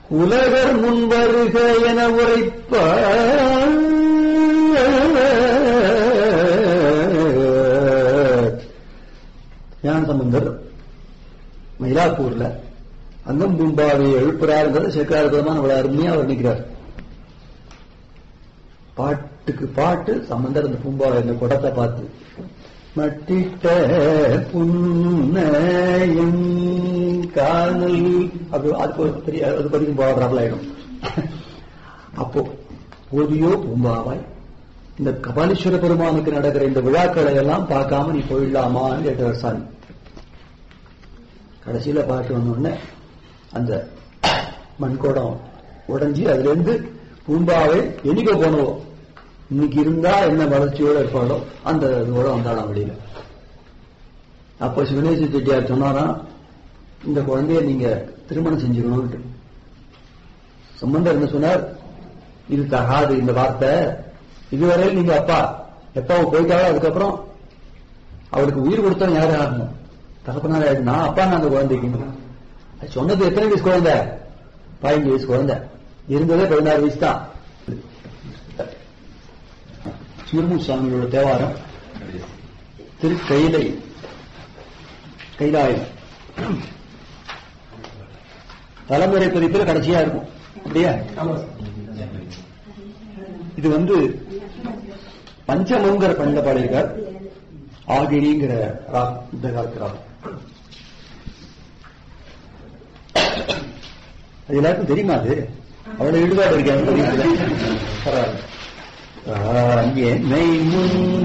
உலகர் முன்வருக என உரைப்ப ஞான சம்பந்தர் மயிலாப்பூர்ல அங்கம் பூம்பாவை எழுப்புறாருங்கிறத சேர்க்காரதமா நம்மள அருமையா வர்ணிக்கிறார் பாட்டுக்கு பாட்டு சம்பந்தர் அந்த பூம்பாவை இந்த குடத்தை பார்த்து மட்டிட்ட புன்னையும் காணல் அது அதுக்கு ஒரு பெரிய அது படிக்கும் போடுறாப்புல ஆயிடும் அப்போ போதியோ பூம்பாவாய் இந்த கபாலீஸ்வர பெருமானுக்கு நடக்கிற இந்த விழாக்களை எல்லாம் பார்க்காம நீ போயிடலாமான்னு கேட்டார் சாமி கடைசியில பாட்டு வந்த உடனே அந்த மண்குடம் உடைஞ்சி அதுல இருந்து பூம்பாவை எண்ணிக்க போனவோ இன்னைக்கு இருந்தா என்ன வளர்ச்சியோட இருப்பாளோ அந்த இதோட வந்தாளாம் வெளியில அப்ப சிவனேச செட்டியார் சொன்னாராம் இந்த குழந்தைய நீங்க திருமணம் செஞ்சுக்கணும்னு சம்பந்தர் என்ன சொன்னார் இது தகாது இந்த வார்த்தை இதுவரையில் நீங்க அப்பா எப்பா போயிட்டாலும் அதுக்கப்புறம் அவருக்கு உயிர் கொடுத்தவன் யாரு ஆகணும் தகப்பனார் ஆயிடுச்சு நான் அப்பா நான் அந்த குழந்தைக்கு அது சொன்னது எத்தனை வயசு குழந்தை பதினஞ்சு வயசு குழந்தை இருந்ததே பதினாறு வயசு தான் சுருமு சுவாமியோட தேவாரம் திரு கைலை கைலாயம் தலைமுறை பதிப்பில் கடைசியா இருக்கும் அப்படியா இது வந்து பஞ்சமங்கிற பண்ண பாடியிருக்கார் ஆகிரிங்கிற ராக் இந்த காலத்து ராகம் அது எல்லாருக்கும் தெரியுமா அது அவ்வளவு ஈடுபாடு இருக்கேன் பரவாயில்ல என்னை முன்